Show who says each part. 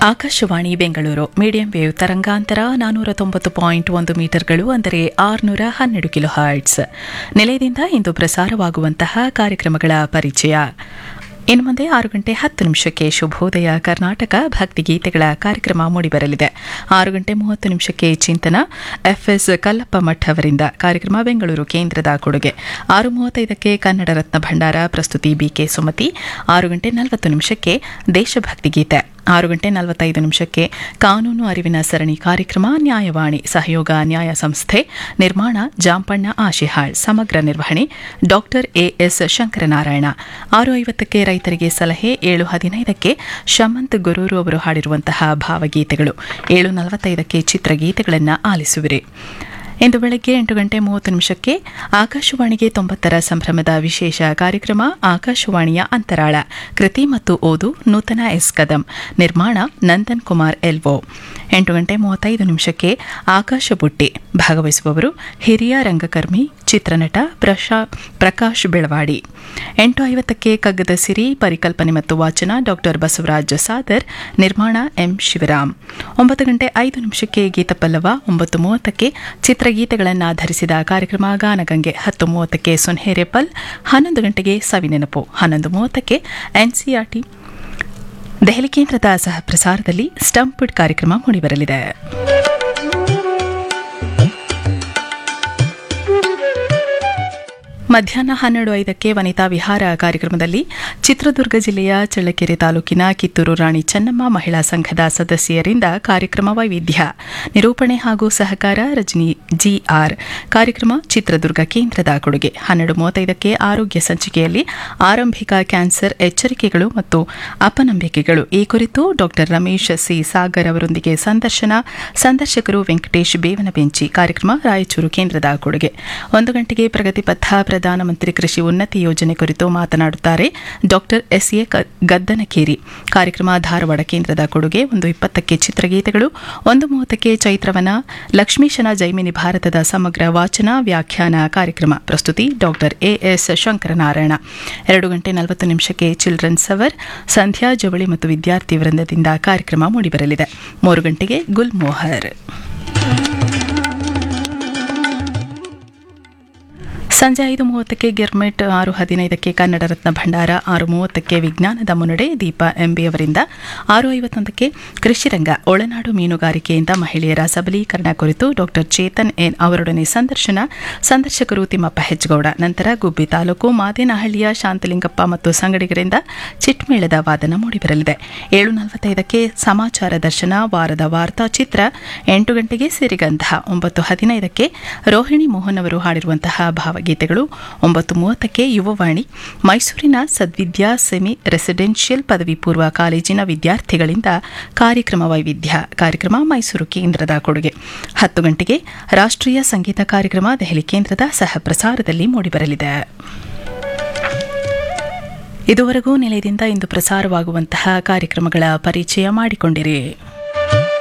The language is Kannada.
Speaker 1: ಆಕಾಶವಾಣಿ ಬೆಂಗಳೂರು ಮೀಡಿಯಂ ವೇವ್ ತರಂಗಾಂತರ ನಾನೂರ ತೊಂಬತ್ತು ಪಾಯಿಂಟ್ ಒಂದು ಮೀಟರ್ಗಳು ಅಂದರೆ ಆರುನೂರ ಹನ್ನೆರಡು ಕಿಲೋ ಹರ್ಟ್ಸ್ ನಿಲಯದಿಂದ ಇಂದು ಪ್ರಸಾರವಾಗುವಂತಹ ಕಾರ್ಯಕ್ರಮಗಳ ಪರಿಚಯ ಇನ್ನು ಮುಂದೆ ಆರು ಗಂಟೆ ಹತ್ತು ನಿಮಿಷಕ್ಕೆ ಶುಭೋದಯ ಕರ್ನಾಟಕ ಭಕ್ತಿಗೀತೆಗಳ ಕಾರ್ಯಕ್ರಮ ಮೂಡಿಬರಲಿದೆ ಆರು ಗಂಟೆ ಮೂವತ್ತು ನಿಮಿಷಕ್ಕೆ ಚಿಂತನ ಎಫ್ಎಸ್ ಕಲ್ಲಪ್ಪ ಮಠ್ ಅವರಿಂದ ಕಾರ್ಯಕ್ರಮ ಬೆಂಗಳೂರು ಕೇಂದ್ರದ ಕೊಡುಗೆ ಆರು ಮೂವತ್ತೈದಕ್ಕೆ ಕನ್ನಡ ರತ್ನ ಭಂಡಾರ ಪ್ರಸ್ತುತಿ ಬಿಕೆ ಸುಮತಿ ಆರು ಗಂಟೆ ನಲವತ್ತು ನಿಮಿಷಕ್ಕೆ ದೇಶಭಕ್ತಿ ಗೀತೆ ಆರು ಗಂಟೆ ನಲವತ್ತೈದು ನಿಮಿಷಕ್ಕೆ ಕಾನೂನು ಅರಿವಿನ ಸರಣಿ ಕಾರ್ಯಕ್ರಮ ನ್ಯಾಯವಾಣಿ ಸಹಯೋಗ ನ್ಯಾಯ ಸಂಸ್ಥೆ ನಿರ್ಮಾಣ ಜಾಂಪಣ್ಣ ಆಶಿಹಾಳ್ ಸಮಗ್ರ ನಿರ್ವಹಣೆ ಡಾಕ್ಟರ್ ಎಎಸ್ ಶಂಕರನಾರಾಯಣ ಆರು ಐವತ್ತಕ್ಕೆ ರೈತರಿಗೆ ಸಲಹೆ ಏಳು ಹದಿನೈದಕ್ಕೆ ಶಮಂತ್ ಗುರೂರು ಅವರು ಹಾಡಿರುವಂತಹ ಭಾವಗೀತೆಗಳು ಏಳು ನಲವತ್ತೈದಕ್ಕೆ ಚಿತ್ರಗೀತೆಗಳನ್ನು ಆಲಿಸುವಿರಿ ಇಂದು ಬೆಳಗ್ಗೆ ಎಂಟು ಗಂಟೆ ಮೂವತ್ತು ನಿಮಿಷಕ್ಕೆ ಆಕಾಶವಾಣಿಗೆ ತೊಂಬತ್ತರ ಸಂಭ್ರಮದ ವಿಶೇಷ ಕಾರ್ಯಕ್ರಮ ಆಕಾಶವಾಣಿಯ ಅಂತರಾಳ ಕೃತಿ ಮತ್ತು ಓದು ನೂತನ ಎಸ್ ಕದಂ ನಿರ್ಮಾಣ ನಂದನ್ ಕುಮಾರ್ ಎಲ್ವೋ ಎಂಟು ಗಂಟೆ ಮೂವತ್ತೈದು ನಿಮಿಷಕ್ಕೆ ಆಕಾಶ ಬುಟ್ಟಿ ಭಾಗವಹಿಸುವವರು ಹಿರಿಯ ರಂಗಕರ್ಮಿ ಚಿತ್ರನಟ ಪ್ರಶಾ ಪ್ರಕಾಶ್ ಬೆಳವಾಡಿ ಎಂಟು ಐವತ್ತಕ್ಕೆ ಕಗ್ಗದ ಸಿರಿ ಪರಿಕಲ್ಪನೆ ಮತ್ತು ವಾಚನ ಡಾಕ್ಟರ್ ಬಸವರಾಜ್ ಸಾದರ್ ನಿರ್ಮಾಣ ಎಂ ಶಿವರಾಮ್ ಒಂಬತ್ತು ಗಂಟೆ ಐದು ನಿಮಿಷಕ್ಕೆ ಗೀತಪಲ್ಲವ ಒಂಬತ್ತು ಮೂವತ್ತಕ್ಕೆ ಚಿತ್ರಗೀತೆಗಳನ್ನು ಆಧರಿಸಿದ ಕಾರ್ಯಕ್ರಮ ಗಾನಗಂಗೆ ಹತ್ತು ಮೂವತ್ತಕ್ಕೆ ಸುನ್ಹೇರೆಪಲ್ ಹನ್ನೊಂದು ಗಂಟೆಗೆ ಸವಿನೆನಪು ಹನ್ನೊಂದು ಮೂವತ್ತಕ್ಕೆ ಎನ್ಸಿಆರ್ಟಿ ದೆಹಲಿ ಕೇಂದ್ರದ ಸಹ ಪ್ರಸಾರದಲ್ಲಿ ಸ್ಟಂಪ್ಡ್ ಕಾರ್ಯಕ್ರಮ ಮೂಡಿಬರಲಿದೆ ಮಧ್ಯಾಹ್ನ ಹನ್ನೆರಡು ಐದಕ್ಕೆ ವನಿತಾ ವಿಹಾರ ಕಾರ್ಯಕ್ರಮದಲ್ಲಿ ಚಿತ್ರದುರ್ಗ ಜಿಲ್ಲೆಯ ಚಳ್ಳಕೆರೆ ತಾಲೂಕಿನ ಕಿತ್ತೂರು ರಾಣಿ ಚೆನ್ನಮ್ಮ ಮಹಿಳಾ ಸಂಘದ ಸದಸ್ಯರಿಂದ ಕಾರ್ಯಕ್ರಮ ವೈವಿಧ್ಯ ನಿರೂಪಣೆ ಹಾಗೂ ಸಹಕಾರ ರಜನಿ ಜಿಆರ್ ಕಾರ್ಯಕ್ರಮ ಚಿತ್ರದುರ್ಗ ಕೇಂದ್ರದ ಕೊಡುಗೆ ಹನ್ನೆರಡು ಮೂವತ್ತೈದಕ್ಕೆ ಆರೋಗ್ಯ ಸಂಚಿಕೆಯಲ್ಲಿ ಆರಂಭಿಕ ಕ್ಯಾನ್ಸರ್ ಎಚ್ಚರಿಕೆಗಳು ಮತ್ತು ಅಪನಂಬಿಕೆಗಳು ಈ ಕುರಿತು ಡಾಕ್ಟರ್ ರಮೇಶ್ ಸಿ ಸಾಗರ್ ಅವರೊಂದಿಗೆ ಸಂದರ್ಶನ ಸಂದರ್ಶಕರು ವೆಂಕಟೇಶ್ ಬೇವನಬೆಂಚಿ ಕಾರ್ಯಕ್ರಮ ರಾಯಚೂರು ಕೇಂದ್ರದ ಕೊಡುಗೆ ಒಂದು ಗಂಟೆಗೆ ಪ್ರಗತಿ ಪಥ ಪ್ರಧಾನಮಂತ್ರಿ ಕೃಷಿ ಉನ್ನತಿ ಯೋಜನೆ ಕುರಿತು ಮಾತನಾಡುತ್ತಾರೆ ಡಾಕ್ಟರ್ ಎಸ್ಎ ಗದ್ದನಕೇರಿ ಕಾರ್ಯಕ್ರಮ ಧಾರವಾಡ ಕೇಂದ್ರದ ಕೊಡುಗೆ ಒಂದು ಇಪ್ಪತ್ತಕ್ಕೆ ಚಿತ್ರಗೀತೆಗಳು ಒಂದು ಮೂವತ್ತಕ್ಕೆ ಚೈತ್ರವನ ಲಕ್ಷ್ಮೀಶನ ಜೈಮಿನಿ ಭಾರತದ ಸಮಗ್ರ ವಾಚನ ವ್ಯಾಖ್ಯಾನ ಕಾರ್ಯಕ್ರಮ ಪ್ರಸ್ತುತಿ ಡಾಕ್ಟರ್ ಎಎಸ್ ಶಂಕರನಾರಾಯಣ ಎರಡು ಗಂಟೆ ನಲವತ್ತು ನಿಮಿಷಕ್ಕೆ ಚಿಲ್ಡ್ರನ್ಸ್ ಅವರ್ ಸಂಧ್ಯಾ ಜವಳಿ ಮತ್ತು ವಿದ್ಯಾರ್ಥಿ ವೃಂದದಿಂದ ಕಾರ್ಯಕ್ರಮ ಮೂಡಿಬರಲಿದೆ ಮೂರು ಗಂಟೆಗೆ ಗುಲ್ ಮೋಹರ್ ಸಂಜೆ ಐದು ಮೂವತ್ತಕ್ಕೆ ಗಿರ್ಮೆಟ್ ಆರು ಹದಿನೈದಕ್ಕೆ ಕನ್ನಡ ರತ್ನ ಭಂಡಾರ ಆರು ಮೂವತ್ತಕ್ಕೆ ವಿಜ್ಞಾನದ ಮುನ್ನಡೆ ದೀಪಾ ಎಂಬಿ ಅವರಿಂದ ಆರು ಐವತ್ತೊಂದಕ್ಕೆ ಕೃಷಿರಂಗ ಒಳನಾಡು ಮೀನುಗಾರಿಕೆಯಿಂದ ಮಹಿಳೆಯರ ಸಬಲೀಕರಣ ಕುರಿತು ಡಾಕ್ಟರ್ ಚೇತನ್ ಎನ್ ಅವರೊಡನೆ ಸಂದರ್ಶನ ಸಂದರ್ಶಕರು ತಿಮ್ಮಪ್ಪ ಹೆಜ್ಗೌಡ ನಂತರ ಗುಬ್ಬಿ ತಾಲೂಕು ಮಾದೇನಹಳ್ಳಿಯ ಶಾಂತಲಿಂಗಪ್ಪ ಮತ್ತು ಸಂಗಡಿಗರಿಂದ ಚಿಟ್ಮೇಳದ ವಾದನ ಮೂಡಿಬರಲಿದೆ ಏಳು ನಲವತ್ತೈದಕ್ಕೆ ಸಮಾಚಾರ ದರ್ಶನ ವಾರದ ವಾರ್ತಾ ಚಿತ್ರ ಎಂಟು ಗಂಟೆಗೆ ಸಿರಿಗಂಧ ಒಂಬತ್ತು ಹದಿನೈದಕ್ಕೆ ರೋಹಿಣಿ ಮೋಹನ್ ಅವರು ಹಾಡಿರುವಂತಹ ಭಾವಗೀತೆ ಗೀತೆಗಳು ಒಂಬತ್ತು ಮೂವತ್ತಕ್ಕೆ ಯುವವಾಣಿ ಮೈಸೂರಿನ ಸದ್ವಿದ್ಯಾ ಸೆಮಿ ರೆಸಿಡೆನ್ಷಿಯಲ್ ಪದವಿ ಪೂರ್ವ ಕಾಲೇಜಿನ ವಿದ್ಯಾರ್ಥಿಗಳಿಂದ ಕಾರ್ಯಕ್ರಮ ವೈವಿಧ್ಯ ಕಾರ್ಯಕ್ರಮ ಮೈಸೂರು ಕೇಂದ್ರದ ಕೊಡುಗೆ ಹತ್ತು ಗಂಟೆಗೆ ರಾಷ್ಟ್ರೀಯ ಸಂಗೀತ ಕಾರ್ಯಕ್ರಮ ದೆಹಲಿ ಕೇಂದ್ರದ ಸಹ ಪ್ರಸಾರದಲ್ಲಿ ಮೂಡಿಬರಲಿದೆ ಇದುವರೆಗೂ ನಿಲಯದಿಂದ ಇಂದು ಪ್ರಸಾರವಾಗುವಂತಹ ಕಾರ್ಯಕ್ರಮಗಳ ಪರಿಚಯ ಮಾಡಿಕೊಂಡಿರಿ